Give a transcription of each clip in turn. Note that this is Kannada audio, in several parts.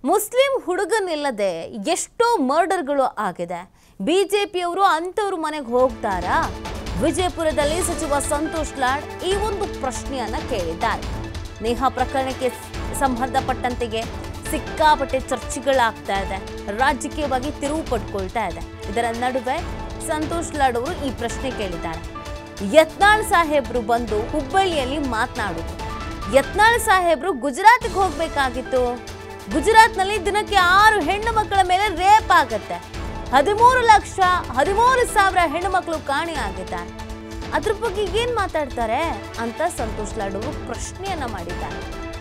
ಮುಸ್ಲಿಂ ಹುಡುಗನಿಲ್ಲದೆ ಎಷ್ಟೋ ಮರ್ಡರ್ಗಳು ಆಗಿದೆ ಬಿಜೆಪಿಯವರು ಅಂಥವ್ರ ಮನೆಗೆ ಹೋಗ್ತಾರಾ ವಿಜಯಪುರದಲ್ಲಿ ಸಚಿವ ಸಂತೋಷ್ ಲಾಡ್ ಈ ಒಂದು ಪ್ರಶ್ನೆಯನ್ನ ಕೇಳಿದ್ದಾರೆ ನೇಹಾ ಪ್ರಕರಣಕ್ಕೆ ಸಂಬಂಧಪಟ್ಟಂತೆಗೆ ಸಿಕ್ಕಾಪಟ್ಟೆ ಚರ್ಚೆಗಳಾಗ್ತಾ ಇದೆ ರಾಜಕೀಯವಾಗಿ ತಿರುವು ಪಡ್ಕೊಳ್ತಾ ಇದೆ ಇದರ ನಡುವೆ ಸಂತೋಷ್ ಲಾಡ್ ಅವರು ಈ ಪ್ರಶ್ನೆ ಕೇಳಿದ್ದಾರೆ ಯತ್ನಾಳ್ ಸಾಹೇಬ್ರು ಬಂದು ಹುಬ್ಬಳ್ಳಿಯಲ್ಲಿ ಮಾತನಾಡುದು ಯತ್ನಾಳ್ ಸಾಹೇಬ್ರು ಗುಜರಾತ್ಗೆ ಹೋಗ್ಬೇಕಾಗಿತ್ತು ಗುಜರಾತ್ನಲ್ಲಿ ದಿನಕ್ಕೆ ಆರು ಹೆಣ್ಣು ಮಕ್ಕಳ ಮೇಲೆ ರೇಪ್ ಆಗತ್ತೆ ಹದಿಮೂರು ಲಕ್ಷ ಹದಿಮೂರು ಸಾವಿರ ಹೆಣ್ಣು ಮಕ್ಕಳು ಕಾಣೆ ಆಗಿದ್ದಾರೆ ಅದ್ರ ಬಗ್ಗೆ ಏನ್ ಮಾತಾಡ್ತಾರೆ ಅಂತ ಸಂತೋಷ್ ಲಾಡ್ ಅವರು ಪ್ರಶ್ನೆಯನ್ನ ಮಾಡಿದ್ದಾರೆ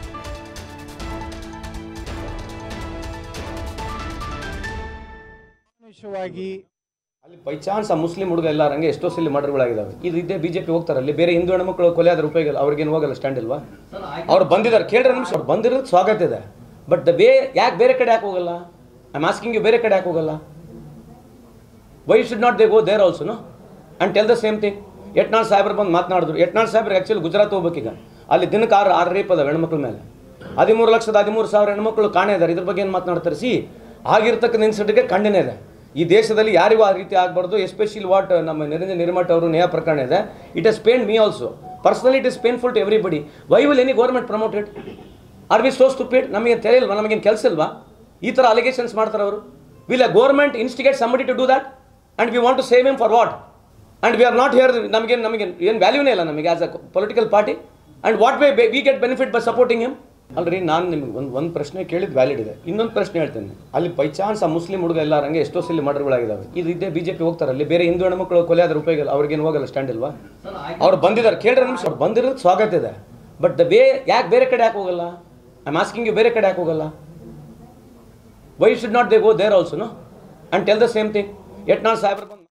ವಿಷಯವಾಗಿ ಅಲ್ಲಿ ಬೈ ಚಾನ್ಸ್ ಆ ಮುಸ್ಲಿಂ ಹುಡುಗ ಎಲ್ಲ ರಂಗೆ ಎಷ್ಟೋ ಸಲ ಮರ್ಡರ್ಗಳಾಗಿದ್ದಾವೆ ಇದು ಇದ್ದೇ ಬಿಜೆಪಿ ಹೋಗ್ತಾರೆ ಅಲ್ಲಿ ಬೇರೆ ಹಿಂದೂ ಹೆಣ್ಮಕ್ಳು ಕೊಲೆ ಆದ್ರೆ ಉಪಯೋಗ ಇಲ್ಲ ಅವ್ರಿಗೇನು ಹೋಗಲ್ಲ ಸ್ಟ್ಯಾಂಡ್ ಇಲ್ವಾ ಅವ್ರು ಬಂದಿದ್ದಾರೆ ಕೇಳ್ರೆ ನಿಮಿಷ ಅವ್ರು ಬಂದಿರೋದು ಸ್ವಾಗತ ಇದೆ ಬಟ್ ಬೇ ಯಾಕೆ ಬೇರೆ ಕಡೆ ಯಾಕೆ ಹೋಗಲ್ಲ ಐ ಆಸ್ಕಿಂಗ್ ಯು ಬೇರೆ ಕಡೆ ಯಾಕೆ ಹೋಗಲ್ಲ why should not they go there also no and tell the same thing Yatnal ಸಾಹೇಬ್ರು ಬಂದು ಮಾತನಾಡಿದ್ರು ಯಟ್ನಾಳ್ ಸಾಹೇಬ್ರಿಗೆ ಆ್ಯಕ್ಚುಲಿ ಗುಜರಾತ್ ಹೋಗ್ಬೇಕೀಗ ಅಲ್ಲಿ ದಿನಕ್ಕೆ ಆರು ಆರು ರೇಪ್ ಅದಾವೆ ಹೆಣ್ಮಕ್ಳ ಮೇಲೆ ಹದಿಮೂರು ಲಕ್ಷದ ಹದಿಮೂರು ಸಾವಿರ ಹೆಣ್ಮಕ್ಳು ಕಾಣೆ ಇದ್ದಾರೆ ಇದ್ರ ಬಗ್ಗೆ ಏನು ಮಾತನಾಡ್ತಾರೆ ಸಿ ಆಗಿರ್ತಕ್ಕಂಥ ಇನ್ಸಿಡೆಂಟ್ಗೆ ಖಂಡನೆ ಇದೆ ಈ ದೇಶದಲ್ಲಿ ಯಾರಿಗೂ ಆ ರೀತಿ ಆಗಬಾರ್ದು ಎಸ್ಪೆಷಲಿ ವಾಟ್ ನಮ್ಮ ನಿರಂಜನ್ ನಿರ್ಮಠ್ ಅವರು ನೇಹ ಪ್ರಕರಣ ಇದೆ it is pain me also personally it is painful to everybody why will any government promoted are we so stupid ನಮಗೆ ತೆರೆಯಿಲ್ವಾ ನಮಗೇನು ಕೆಲಸ ಇಲ್ವಾ ಈ ಥರ ಅಲಿಗೇಷನ್ಸ್ ಮಾಡ್ತಾರೆ ಅವರು will a government instigate somebody to do that and we want to save them for what and we are not here ನಮಗೆ ನಮಗೆ ಏನು ವ್ಯಾಲ್ಯೂನೇ ಇಲ್ಲ ನಮಗೆ as a political party and what way we get benefit by supporting him ಅಲ್ರಿ ನಾನು ನಿಮಗೆ ಒಂದು ಒಂದು ಪ್ರಶ್ನೆ ಕೇಳಿದ್ದು ವ್ಯಾಲಿಡ್ ಇದೆ ಇನ್ನೊಂದು ಪ್ರಶ್ನೆ ಹೇಳ್ತೇನೆ ಅಲ್ಲಿ ಬೈ ಚಾನ್ಸ್ ಆ ಮುಸ್ಲಿಂ ಹುಡುಗ ಎಲ್ಲ ರಂಗೆ ಎಷ್ಟೋ ಸಲ ಮರ್ಡರ್ಗಳಾಗಿದ್ದಾವೆ ಇದು ಇದ್ದೇ ಬಿಜೆಪಿ ಹೋಗ್ತಾರೆ ಅಲ್ಲಿ ಬೇರೆ ಹಿಂದೂ ಹೆಣ್ಮಕ್ಳು ಕೊಲೆ ಆದ್ರೆ ಉಪಯೋಗ ಇಲ್ಲ ಅವ್ರಿಗೇನು ಹೋಗಲ್ಲ ಸ್ಟ್ಯಾಂಡ್ ಇಲ್ವಾ ಅವ್ರು ಬಂದಿದ್ದಾರೆ ಕೇಳ್ರೆ ನಿಮಿಷ ಅವ್ರು ಬಂದಿರೋದು ಸ್ವಾಗತ ಇದೆ ಬಟ್ ಬೇ ಯಾಕೆ ಬೇರೆ ಕಡೆ ಯಾಕೆ ಹೋಗಲ್ಲ ಐ ಆಸ್ಕಿಂಗ್ ಯು ಬೇರೆ ಕಡೆ ಯಾಕೆ ಹೋಗಲ್ಲ why should not they go there also no and tell the same thing Yatnal ಸಾಹೇಬ್ರು ಬಂದು